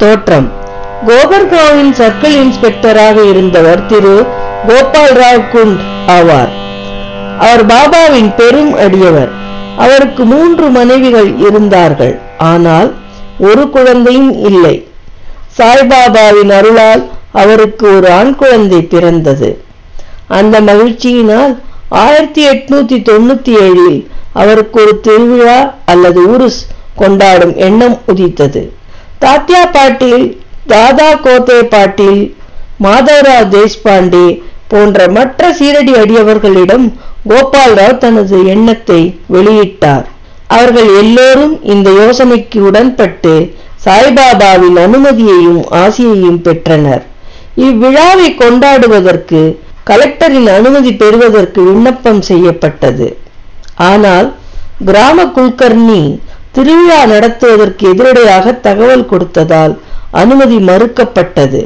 தோற்றம் கோபர்காவின் சர்க்கிள் இன்ஸ்பெக்டராக இருந்தவர் திரு கோபால்ராவ் குண்ட் ஆவார் அவர் பாபாவின் பெரும் அடியவர் அவருக்கு மூன்று மனைவிகள் இருந்தார்கள் ஆனால் ஒரு குழந்தையும் இல்லை சாய்பாபாவின் அருளால் அவருக்கு ஒரு ஆண் குழந்தை பிறந்தது அந்த மகிழ்ச்சியினால் ஆயிரத்தி எட்நூத்தி தொண்ணூத்தி ஏழில் அவருக்கு ஒரு திருவிழா அல்லது உருஸ் கொண்டாடும் எண்ணம் உதித்தது தாத்யா பாட்டீல் தாதா கோத்தே பாட்டீல் மாதவராவ் தேஷ்பாண்டே போன்ற மற்ற சீரடி அடியவர்களிடம் கோபால்ராவ் தனது எண்ணத்தை வெளியிட்டார் அவர்கள் எல்லோரும் இந்த யோசனைக்கு உடன்பட்டு சாய்பாபாவின் அனுமதியையும் ஆசியையும் பெற்றனர் இவ்விழாவை கொண்டாடுவதற்கு கலெக்டரின் அனுமதி பெறுவதற்கு விண்ணப்பம் செய்யப்பட்டது ஆனால் கிராம குல்கர்னி திருவிழா நடத்துவதற்கு எதிரடையாக தகவல் கொடுத்ததால் அனுமதி மறுக்கப்பட்டது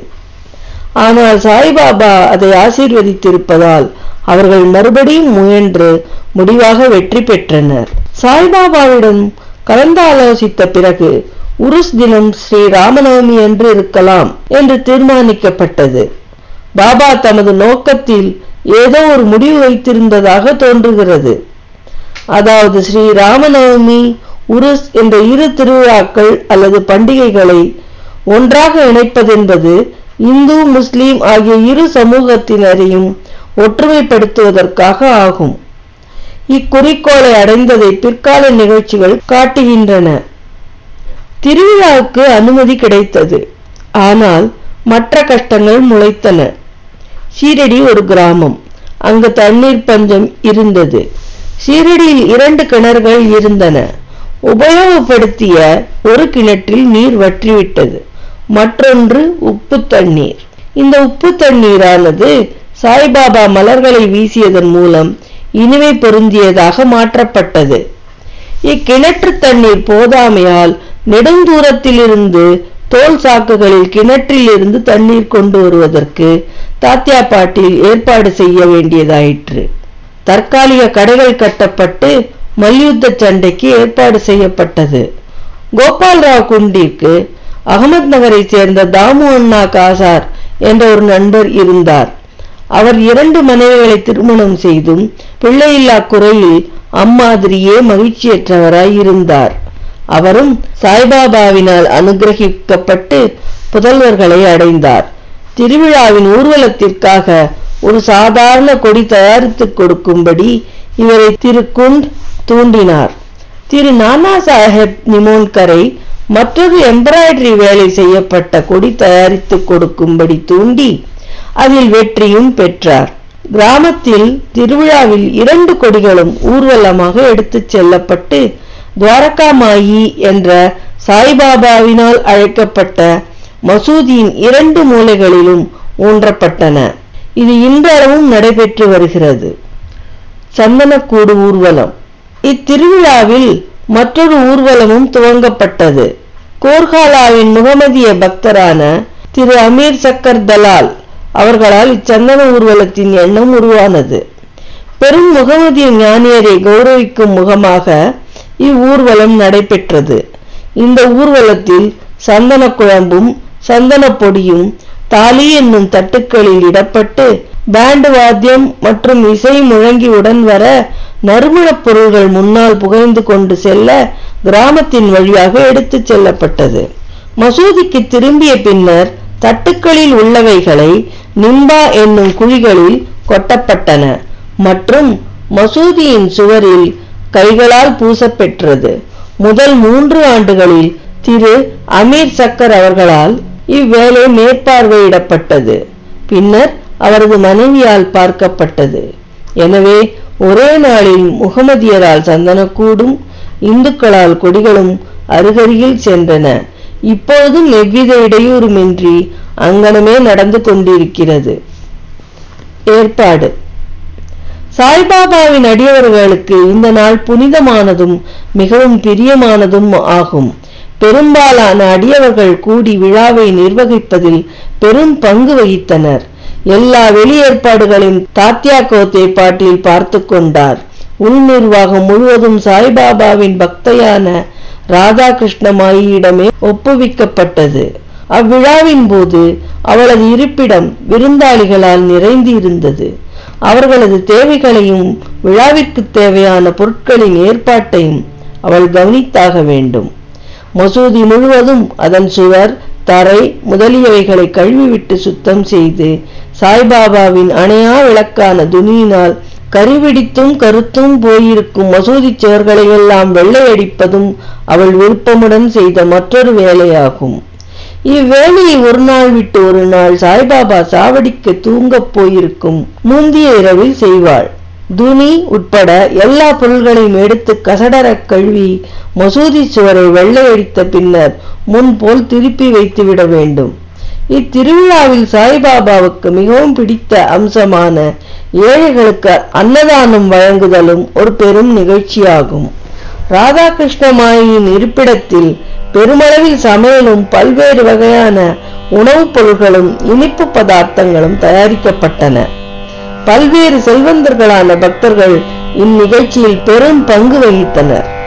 ஆனால் சாய்பாபா அதை ஆசீர்வதித்திருப்பதால் அவர்கள் மறுபடியும் முயன்று முடிவாக வெற்றி பெற்றனர் சாய்பாபாவிடம் கலந்தாலோசித்த பிறகு உருஸ் தினம் ஸ்ரீ ராமநவமி என்று இருக்கலாம் என்று தீர்மானிக்கப்பட்டது பாபா தமது நோக்கத்தில் ஏதோ ஒரு முடிவு வைத்திருந்ததாக தோன்றுகிறது அதாவது ஸ்ரீ ராமநவமி உருஸ் என்ற இரு திருவிழாக்கள் அல்லது பண்டிகைகளை ஒன்றாக இணைப்பதென்பது இந்து முஸ்லிம் ஆகிய இரு சமூகத்தினரையும் ஒற்றுமைப்படுத்துவதற்காக ஆகும் இக்குறிக்கோளை அடைந்ததை பிற்கால நிகழ்ச்சிகள் காட்டுகின்றன திருவிழாவுக்கு அனுமதி கிடைத்தது ஆனால் மற்ற கஷ்டங்கள் முளைத்தன ஷீரடி ஒரு கிராமம் அங்கு தண்ணீர் பஞ்சம் இருந்தது ஷீரடியில் இரண்டு கிணறுகள் இருந்தன உபயோகப்படுத்திய ஒரு கிணற்றில் நீர் வற்றிவிட்டது மற்றொன்று உப்பு தண்ணீர் இந்த உப்பு தண்ணீரானது சாய்பாபா மலர்களை வீசியதன் மூலம் இனிமை பொருந்தியதாக மாற்றப்பட்டது இக்கிணற்று தண்ணீர் போதாமையால் நெடுந்தூரத்திலிருந்து தோல் சாக்குகளில் கிணற்றில் இருந்து தண்ணீர் கொண்டு வருவதற்கு தாத்யா பாட்டில் ஏற்பாடு செய்ய வேண்டியதாயிற்று தற்காலிக கடைகள் கட்டப்பட்டு மல்யுத்த சண்டைக்கு ஏற்பாடு செய்யப்பட்டது கோபால்ராவ் குண்டிற்கு அகமது நகரை சேர்ந்த தாமு அண்ணா காசார் என்ற ஒரு நண்பர் இருந்தார் அவர் இரண்டு மனைவிகளை திருமணம் செய்தும் பிள்ளையில்லா குறையில் அம்மாதிரியே மகிழ்ச்சியற்றவராய் இருந்தார் அவரும் சாய்பாபாவினால் அனுகிரகிக்கப்பட்டு புதல்வர்களை அடைந்தார் திருவிழாவின் ஊர்வலத்திற்காக ஒரு சாதாரண கொடி தயாரித்து கொடுக்கும்படி இவரை திரு குண்ட் தூண்டினார் திரு நானா சாஹேப் நிமோன்கரை மற்றொரு எம்ப்ராய்டரி வேலை செய்யப்பட்ட கொடி தயாரித்து கொடுக்கும்படி தூண்டி அதில் வெற்றியும் பெற்றார் கிராமத்தில் திருவிழாவில் இரண்டு கொடிகளும் ஊர்வலமாக எடுத்துச் செல்லப்பட்டு துவாரகாமாயி என்ற சாய்பாபாவினால் அழைக்கப்பட்ட மசூதியின் இரண்டு மூலைகளிலும் ஊன்றப்பட்டன இது இன்றளவும் நடைபெற்று வருகிறது சந்தனக்கூடு ஊர்வலம் இத்திருவிழாவில் மற்றொரு ஊர்வலமும் துவங்கப்பட்டது கோர்காலாவின் முகமதிய பக்தரான திரு அமீர் சக்கர் தலால் அவர்களால் இச்சந்தன ஊர்வலத்தின் எண்ணம் உருவானது பெரும் முகமதிய ஞானியரை கௌரவிக்கும் முகமாக இவ்வூர்வலம் நடைபெற்றது இந்த ஊர்வலத்தில் சந்தன குழம்பும் சந்தன பொடியும் தாலி என்னும் தட்டுக்களில் இடப்பட்டு பேண்டு வாத்தியம் மற்றும் இசை முழங்கியுடன் வர நறுமணப் பொருள்கள் முன்னால் புகைந்து கொண்டு செல்ல கிராமத்தின் வழியாக எடுத்துச் செல்லப்பட்டது மசூதிக்கு திரும்பிய பின்னர் தட்டுக்களில் உள்ளவைகளை நிம்பா என்னும் குழிகளில் கொட்டப்பட்டன மற்றும் மசூதியின் சுவரில் கைகளால் பூசப்பெற்றது முதல் மூன்று ஆண்டுகளில் திரு அமீர் சக்கர் அவர்களால் இவ்வேலை மேற்பார்வையிடப்பட்டது பின்னர் அவரது மனைவியால் பார்க்கப்பட்டது எனவே ஒரே நாளில் முகமதியரால் சந்தனக்கூடும் இந்துக்களால் கொடிகளும் அருகருகில் சென்றன இப்பொழுதும் எவ்வித இடையூறுமின்றி அங்கனமே நடந்து கொண்டிருக்கிறது ஏற்பாடு சாய்பாபாவின் அடியவர்களுக்கு இந்த நாள் புனிதமானதும் மிகவும் பிரியமானதும் ஆகும் பெரும்பாலான அடியவர்கள் கூடி விழாவை நிர்வகிப்பதில் பெரும் பங்கு வகித்தனர் எல்லா வெளியேற்பாடுகளையும் தாத்யா கோத்தே பாட்டில் பார்த்து கொண்டார் உள் நிர்வாகம் முழுவதும் சாய்பாபாவின் பக்தையான ராதாகிருஷ்ண மாயியிடமே ஒப்புவிக்கப்பட்டது அவ்விழாவின் போது அவளது இருப்பிடம் விருந்தாளிகளால் நிறைந்து இருந்தது அவர்களது தேவைகளையும் விழாவிற்கு தேவையான பொருட்களின் ஏற்பாட்டையும் அவள் கவனித்தாக வேண்டும் மசூதி முழுவதும் அதன் சுவர் தரை முதலியவைகளை கழுவிவிட்டு சுத்தம் செய்து சாய்பாபாவின் அணையா விளக்கான துணியினால் கரிபிடித்தும் கருத்தும் போயிருக்கும் மசூதி சுவர்களை எல்லாம் வெள்ளையடிப்பதும் அவள் விருப்பமுடன் செய்த மற்றொரு வேலையாகும் இவ்வேலையை ஒரு நாள் விட்டு ஒரு நாள் சாய்பாபா சாவடிக்க தூங்கப் போயிருக்கும் முந்திய இரவில் செய்வாள் துணி உட்பட எல்லா பொருள்களையும் எடுத்து கசடரக் கழுவி மசூதி சுவரை வெள்ளையடித்த பின்னர் முன்போல் திருப்பி வைத்துவிட வேண்டும் இத்திருவிழாவில் சாய்பாபாவுக்கு மிகவும் பிடித்த அம்சமான ஏழைகளுக்கு அன்னதானம் வழங்குதலும் ஒரு பெரும் நிகழ்ச்சியாகும் ராதாகிருஷ்ண மாயின் இருப்பிடத்தில் பெருமளவில் சமையலும் பல்வேறு வகையான உணவுப் பொருள்களும் இனிப்பு பதார்த்தங்களும் தயாரிக்கப்பட்டன பல்வேறு செல்வந்தர்களான பக்தர்கள் இந்நிகழ்ச்சியில் பெரும் பங்கு வகித்தனர்